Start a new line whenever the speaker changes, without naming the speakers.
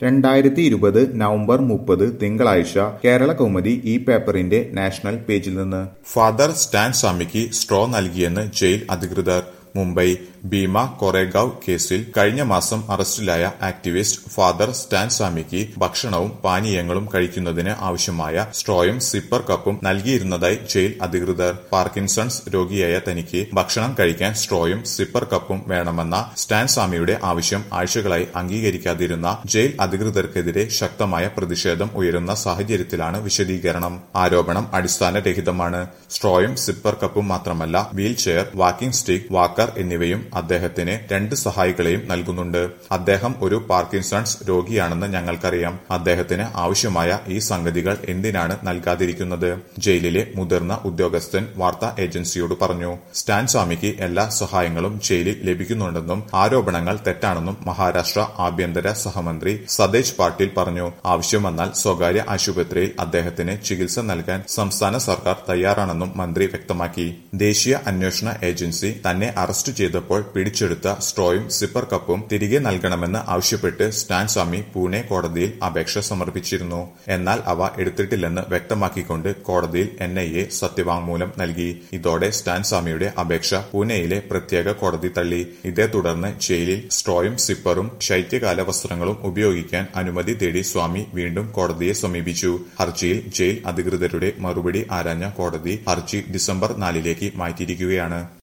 രണ്ടായിരത്തി ഇരുപത് നവംബർ മുപ്പത് തിങ്കളാഴ്ച കേരള കൗമുദി ഈ പേപ്പറിന്റെ നാഷണൽ പേജിൽ നിന്ന്
ഫാദർ സ്റ്റാൻ സ്വാമിക്ക് സ്ട്രോ നൽകിയെന്ന് ജയിൽ അധികൃതർ മുംബൈ ഭീമ കൊറേഗാവ് കേസിൽ കഴിഞ്ഞ മാസം അറസ്റ്റിലായ ആക്ടിവിസ്റ്റ് ഫാദർ സ്റ്റാൻ സ്വാമിക്ക് ഭക്ഷണവും പാനീയങ്ങളും കഴിക്കുന്നതിന് ആവശ്യമായ സ്ട്രോയും സിപ്പർ കപ്പും നൽകിയിരുന്നതായി ജയിൽ അധികൃതർ പാർക്കിൻസൺസ് രോഗിയായ തനിക്ക് ഭക്ഷണം കഴിക്കാൻ സ്ട്രോയും സിപ്പർ കപ്പും വേണമെന്ന സ്റ്റാൻ സ്വാമിയുടെ ആവശ്യം ആഴ്ചകളായി അംഗീകരിക്കാതിരുന്ന ജയിൽ അധികൃതർക്കെതിരെ ശക്തമായ പ്രതിഷേധം ഉയരുന്ന സാഹചര്യത്തിലാണ് വിശദീകരണം ആരോപണം അടിസ്ഥാനരഹിതമാണ് സ്ട്രോയും സിപ്പർ കപ്പും മാത്രമല്ല wheel chair walking stick walker എന്നിവയും അദ്ദേഹത്തിന് രണ്ട് സഹായികളെയും നൽകുന്നുണ്ട് അദ്ദേഹം ഒരു പാർക്കിൻസൺസ് രോഗിയാണെന്ന് ഞങ്ങൾക്കറിയാം അദ്ദേഹത്തിന് ആവശ്യമായ ഈ സംഗതികൾ എന്തിനാണ് നൽകാതിരിക്കുന്നത് ജയിലിലെ മുതിർന്ന ഉദ്യോഗസ്ഥൻ വാർത്താ ഏജൻസിയോട് പറഞ്ഞു സ്റ്റാൻ സ്വാമിക്ക് എല്ലാ സഹായങ്ങളും ജയിലിൽ ലഭിക്കുന്നുണ്ടെന്നും ആരോപണങ്ങൾ തെറ്റാണെന്നും മഹാരാഷ്ട്ര ആഭ്യന്തര സഹമന്ത്രി സതേജ് പാട്ടീൽ പറഞ്ഞു ആവശ്യം വന്നാൽ സ്വകാര്യ ആശുപത്രിയിൽ അദ്ദേഹത്തിന് ചികിത്സ നൽകാൻ സംസ്ഥാന സർക്കാർ തയ്യാറാണെന്നും മന്ത്രി വ്യക്തമാക്കി ദേശീയ അന്വേഷണ ഏജൻസി തന്നെ അറസ്റ്റ് ചെയ്തപ്പോൾ പിടിച്ചെടുത്ത സ്ട്രോയും സിപ്പർ കപ്പും തിരികെ നൽകണമെന്ന് ആവശ്യപ്പെട്ട് സ്റ്റാൻ സ്വാമി പൂനെ കോടതിയിൽ അപേക്ഷ സമർപ്പിച്ചിരുന്നു എന്നാൽ അവ എടുത്തിട്ടില്ലെന്ന് വ്യക്തമാക്കിക്കൊണ്ട് കോടതിയിൽ എൻ ഐ എ സത്യവാങ്മൂലം നൽകി ഇതോടെ സ്റ്റാൻ സ്വാമിയുടെ അപേക്ഷ പൂനെയിലെ പ്രത്യേക കോടതി തള്ളി ഇതേ തുടർന്ന് ജയിലിൽ സ്ട്രോയും സിപ്പറും ശൈത്യകാല വസ്ത്രങ്ങളും ഉപയോഗിക്കാൻ അനുമതി തേടി സ്വാമി വീണ്ടും കോടതിയെ സമീപിച്ചു ഹർജിയിൽ ജയിൽ അധികൃതരുടെ മറുപടി ആരാഞ്ഞ കോടതി ഹർജി ഡിസംബർ നാലിലേക്ക് മാറ്റിയിരിക്കുകയാണ്